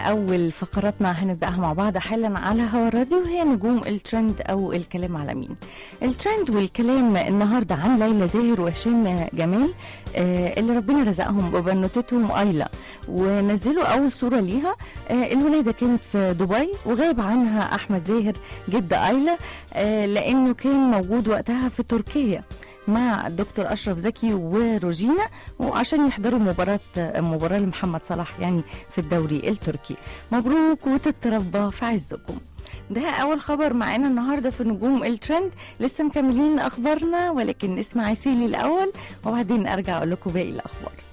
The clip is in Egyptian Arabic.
أول فقراتنا هنبدأها مع بعض حالا على هوا الراديو هي نجوم الترند أو الكلام على مين الترند والكلام النهاردة عن ليلى زاهر وهشام جمال آه اللي ربنا رزقهم ببنوتتهم أيلا ونزلوا أول صورة ليها آه الولادة كانت في دبي وغاب عنها أحمد زاهر جد أيلا آه لأنه كان موجود وقتها في تركيا مع الدكتور اشرف زكي وروجينا وعشان يحضروا مباراه مباراه لمحمد صلاح يعني في الدوري التركي مبروك وتتربى في عزكم ده اول خبر معانا النهارده في نجوم الترند لسه مكملين اخبارنا ولكن نسمع عسيلي الاول وبعدين ارجع اقول لكم باقي الاخبار